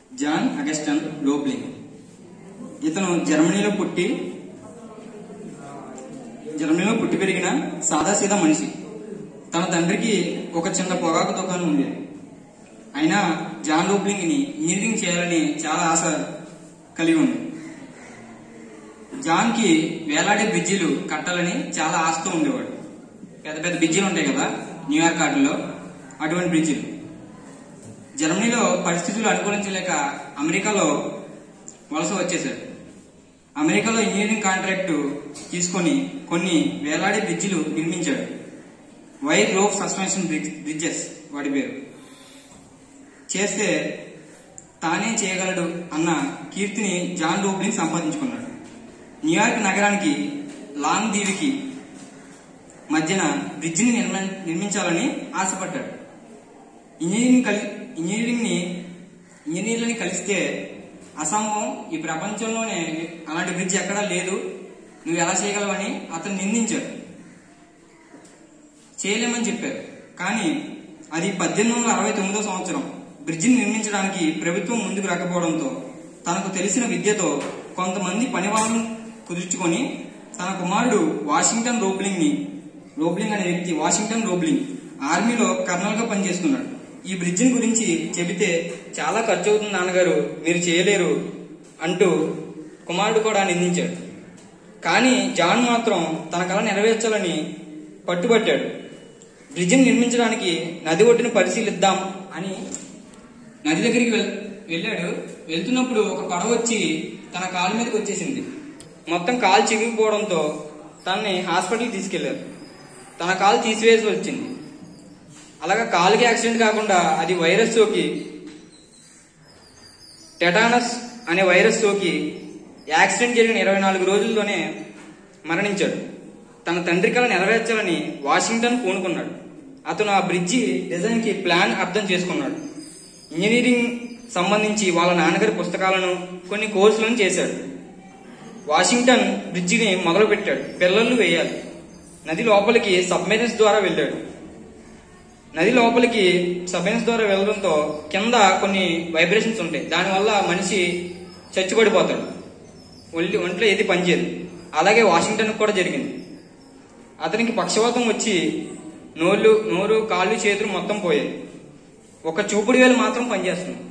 John Agustin లోబ్లింగ్ ఇతను జర్మనీలో పుట్టి జర్మనీలో పుట్టి పెరిగిన సాదాసీదా మనిషి తన తండ్రికి ఒక చిన్న పొగాకు దుకాణం ఉండేది అయినా జాన్ లోబ్లింగ్ ని ఇంజనీరింగ్ చేయాలని చాలా ఆశ కలిగి ఉంది జాన్ కి వేలాడే బ్రిడ్జిలు కట్టాలని చాలా ఆశతో ఉండేవాడు పెద్ద పెద్ద బ్రిడ్జిలు ఉంటాయి కదా న్యూయార్క్ వాటిలో అటువంటి బ్రిడ్జిలు జర్మనీలో పరిస్థితులు అనుకూలించలేక అమెరికాలో వలస వచ్చేశాడు అమెరికాలో ఇంజనీరింగ్ కాంట్రాక్టు తీసుకొని కొన్ని వేలాడే బ్రిడ్జిలు నిర్మించాడు వైర్ రోప్ సస్పెన్షన్ బ్రిడ్జెస్ వాడి పేరు చేస్తే తానే చేయగలడు అన్న కీర్తిని జాన్ డూబ్లింగ్ సంపాదించుకున్నాడు న్యూయార్క్ నగరానికి లాంగ్ దీవికి మధ్యన బ్రిడ్జిని నిర్మ- నిర్మించాలని ఆశపడ్డాడు ఇంజనీరింగ్ కలి ఇంజనీరింగ్ ని ఇంజనీర్లని కలిస్తే అసంభవం ఈ ప్రపంచంలోనే అలాంటి బ్రిడ్జ్ ఎక్కడా లేదు నువ్వు ఎలా చేయగలవని అతను నిందించాడు చేయలేమని చెప్పారు కానీ అది పద్దెనిమిది వందల అరవై తొమ్మిదో సంవత్సరం బ్రిడ్జిని నిర్మించడానికి ప్రభుత్వం ముందుకు రాకపోవడంతో తనకు తెలిసిన విద్యతో కొంతమంది పనివాళ్ళను కుదుర్చుకొని తన కుమారుడు వాషింగ్టన్ రోబ్లింగ్ ని రోబ్లింగ్ అనే వ్యక్తి వాషింగ్టన్ రోబ్లింగ్ ఆర్మీలో కర్నల్ గా పనిచేస్తున్నాడు ఈ బ్రిడ్జిని గురించి చెబితే చాలా ఖర్చు అవుతుంది నాన్నగారు మీరు చేయలేరు అంటూ కుమారుడు కూడా నిందించాడు కానీ జాన్ మాత్రం తన కళ నెరవేర్చాలని పట్టుబట్టాడు బ్రిడ్జిని నిర్మించడానికి నది ఒడ్డును పరిశీలిద్దాం అని నది దగ్గరికి వెల్- వెళ్ళాడు వెళ్తున్నప్పుడు ఒక పడవ వచ్చి తన కాలు మీదకి వచ్చేసింది మొత్తం కాలు చిరిగిపోవడంతో తనని హాస్పిటల్కి తీసుకెళ్లారు తన కాలు తీసివేసి వచ్చింది అలాగా కాలుకి యాక్సిడెంట్ కాకుండా అది వైరస్ సోకి టెటానస్ అనే వైరస్ సోకి యాక్సిడెంట్ జరిగిన ఇరవై నాలుగు రోజుల్లోనే మరణించాడు తన తండ్రి కళ నెరవేర్చాలని వాషింగ్టన్ పూనుకున్నాడు అతను ఆ బ్రిడ్జి డిజైన్ కి ప్లాన్ అర్థం చేసుకున్నాడు ఇంజనీరింగ్ సంబంధించి వాళ్ళ నాన్నగారి పుస్తకాలను కొన్ని కోర్సులను చేశాడు వాషింగ్టన్ బ్రిడ్జిని మొదలు పెట్టాడు పిల్లలు వేయాలి నది లోపలికి సబ్మెరీన్స్ ద్వారా వెళ్ళాడు నది లోపలికి సబ్మెరీన్స్ ద్వారా వెళ్ళడంతో కింద కొన్ని వైబ్రేషన్స్ ఉంటాయి దానివల్ల మనిషి చచ్చుబడిపోతాడు ఒంటి ఒంట్లో ఏది పనిచేయదు అలాగే వాషింగ్టన్ కూడా జరిగింది అతనికి పక్షవాతం వచ్చి నోళ్ళు నోరు కాళ్ళు చేతులు మొత్తం పోయాయి ఒక చూపుడు వేలు మాత్రం పనిచేస్తుంది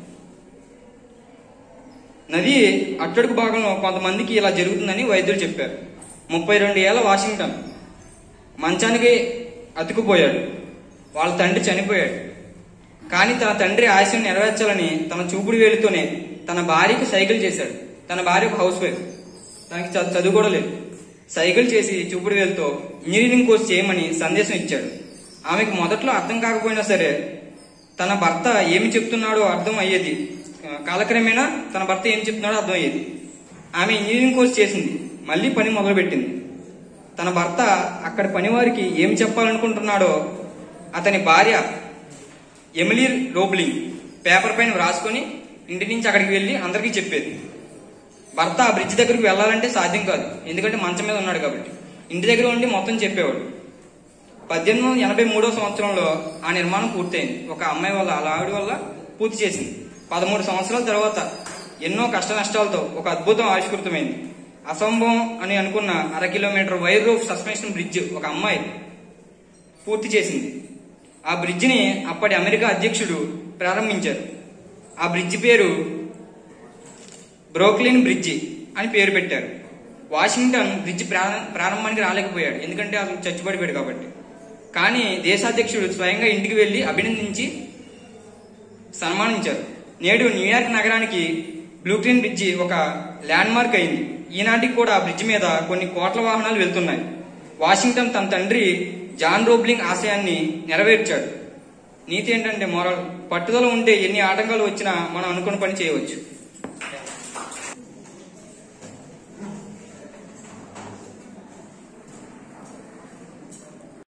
నది అట్టడుగు భాగంలో కొంతమందికి ఇలా జరుగుతుందని వైద్యులు చెప్పారు ముప్పై రెండు ఏళ్ల వాషింగ్టన్ మంచానికి అతుకుపోయాడు వాళ్ళ తండ్రి చనిపోయాడు కానీ తన తండ్రి ఆశయం నెరవేర్చాలని తన చూపుడు వేలుతోనే తన భార్యకి సైకిల్ చేశాడు తన భార్య ఒక హౌస్ వైఫ్ తనకి చ- చదువు కూడా లేదు సైకిల్ చేసి చూపుడు వేలుతో ఇంజనీరింగ్ కోర్స్ చేయమని సందేశం ఇచ్చాడు ఆమెకు మొదట్లో అర్థం కాకపోయినా సరే తన భర్త ఏమి చెప్తున్నాడో అర్థం అయ్యేది ఆ, కాలక్రమేణా తన భర్త ఏం చెప్తున్నాడో అర్థం అయ్యేది ఆమె ఇంజనీరింగ్ కోర్స్ చేసింది మళ్ళీ పని మొదలుపెట్టింది తన భర్త అక్కడి పనివారికి ఏం చెప్పాలనుకుంటున్నాడో అతని భార్య ఎమిలీ రోబ్లింగ్ పేపర్ పైన వ్రాసుకొని ఇంటి నుంచి అక్కడికి వెళ్ళి అందరికీ చెప్పేది భర్త ఆ బ్రిడ్జ్ దగ్గరికి వెళ్ళాలంటే సాధ్యం కాదు ఎందుకంటే మంచం మీద ఉన్నాడు కాబట్టి ఇంటి దగ్గర ఉండి మొత్తం చెప్పేవాడు పద్దెనిమిది వందల ఎనభై మూడో సంవత్సరంలో ఆ నిర్మాణం పూర్తయింది ఒక అమ్మాయి వల్ల అలా ఆవిడ వల్ల పూర్తి చేసింది పదమూడు సంవత్సరాల తర్వాత ఎన్నో కష్ట నష్టాలతో ఒక అద్భుతం ఆవిష్కృతమైంది అసంభవం అని అనుకున్న అర kilometre wire roof suspension bridge ఒక అమ్మాయి పూర్తి చేసింది ఆ బ్రిడ్జిని అప్పటి అమెరికా అధ్యక్షుడు ప్రారంభించారు ఆ బ్రిడ్జి పేరు బ్రోక్లిన్ బ్రిడ్జి అని పేరు పెట్టారు వాషింగ్టన్ బ్రిడ్జ్ ప్రారం- ప్రారంభానికి రాలేకపోయాడు ఎందుకంటే అతను చచ్చిపడిపోయాడు కాబట్టి కానీ దేశాధ్యక్షుడు స్వయంగా ఇంటికి వెళ్లి అభినందించి సన్మానించారు నేడు న్యూయార్క్ నగరానికి బ్లూక్లిన్ బ్రిడ్జి ఒక ల్యాండ్ మార్క్ అయింది ఈనాటికి కూడా ఆ బ్రిడ్జి మీద కొన్ని కోట్ల వాహనాలు వెళ్తున్నాయి వాషింగ్టన్ తన తండ్రి జాన్ రోబ్లింగ్ ఆశయాన్ని నెరవేర్చాడు నీతి ఏంటంటే మొరల్ పట్టుదల ఉంటే ఎన్ని ఆటంకాలు వచ్చినా మనం అనుకున్న పని చేయవచ్చు